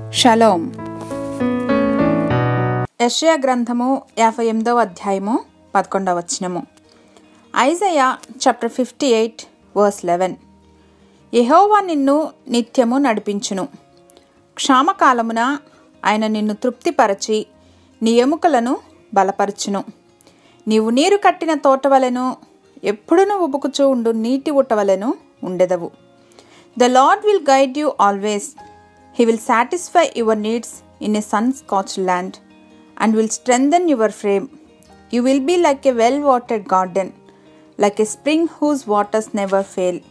shalom యెషయా గ్రంథము యాభై ఎనిమిదవ అధ్యాయము పదకొండవ వచనము Isaiah chapter fifty eight verse eleven యెహోవా నిన్ను నిత్యము నడిపించును క్షామకాలమున ఆయన నిన్ను తృప్తిపరచి నీ ఎముకలను బలపరచును నీవు నీరు కట్టిన తోటవలెను ఎప్పుడును ఉబుకుచూ ఉండు నీటి ఉట్టవలెను ఉండెదవు the Lord will guide you always he will satisfy your needs in a sun scorched land and will strengthen your frame you will be like a well వాటెడ్ garden like a spring whose waters never fail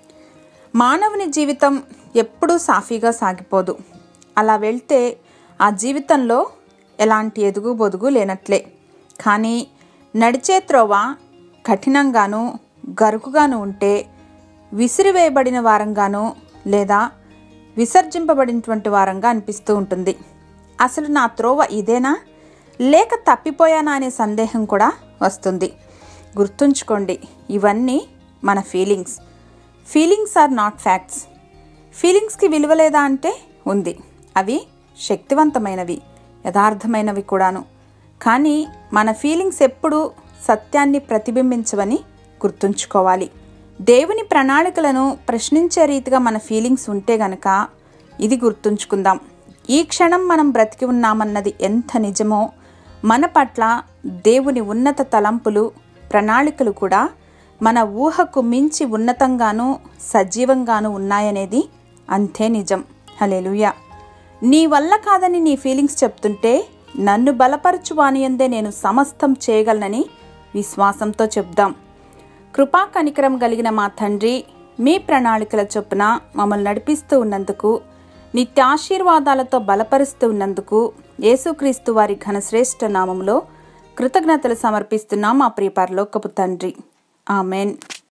మానవుని జీవితం ఎప్పుడూ సాఫీగా సాగిపోదు అలా వెళ్తే ఆ జీవితంలో ఎలాంటి ఎదుగు బొదుగు లేనట్లే కానీ నడిచే త్రోవ కఠినంగాను గరుకుగాను ఉంటే విసిరివేయబడిన వారంగాను లేదా విసర్జింపబడినటువంటి వారంగా అనిపిస్తూ ఉంటుంది అసలు నా త్రోవ ఇదేనా లేక తప్పిపోయానా అనే సందేహం కూడా వస్తుంది గుర్తుంచుకోండి ఇవన్నీ మన feelings feelings are not facts ఫీలింగ్స్కి విలువ లేదా అంటే ఉంది అవి శక్తివంతమైనవి యథార్థమైనవి కూడాను కానీ మన ఫీలింగ్స్ ఎప్పుడూ సత్యాన్ని ప్రతిబింబించవని గుర్తుంచుకోవాలి దేవుని ప్రణాళికలను ప్రశ్నించే రీతిగా మన ఫీలింగ్స్ ఉంటే గనక ఇది గుర్తుంచుకుందాం ఈ క్షణం మనం బ్రతికి ఉన్నామన్నది ఎంత నిజమో మన పట్ల దేవుని ఉన్నత తలంపులు ప్రణాళికలు కూడా మన ఊహకు మించి ఉన్నతంగానూ సజీవంగానూ ఉన్నాయనేది అంతే నిజం హలేలుయా నీ వల్ల కాదని నీ ఫీలింగ్స్ చెప్తుంటే నన్ను బలపరచు వానియందే నేను సమస్తం చేయగలనని విశ్వాసంతో చెప్దాం కృపా కనికరం కలిగిన మా తండ్రి మీ ప్రణాళికల చొప్పున మమ్మల్ని నడిపిస్తూ ఉన్నందుకు నిత్యాశీర్వాదాలతో బలపరుస్తూ ఉన్నందుకు యేసుక్రీస్తు వారి ఘనశ్రేష్ఠ నామంలో కృతజ్ఞతలు సమర్పిస్తున్నాం మా ప్రియ పరలోకపు తండ్రి ఆమెన్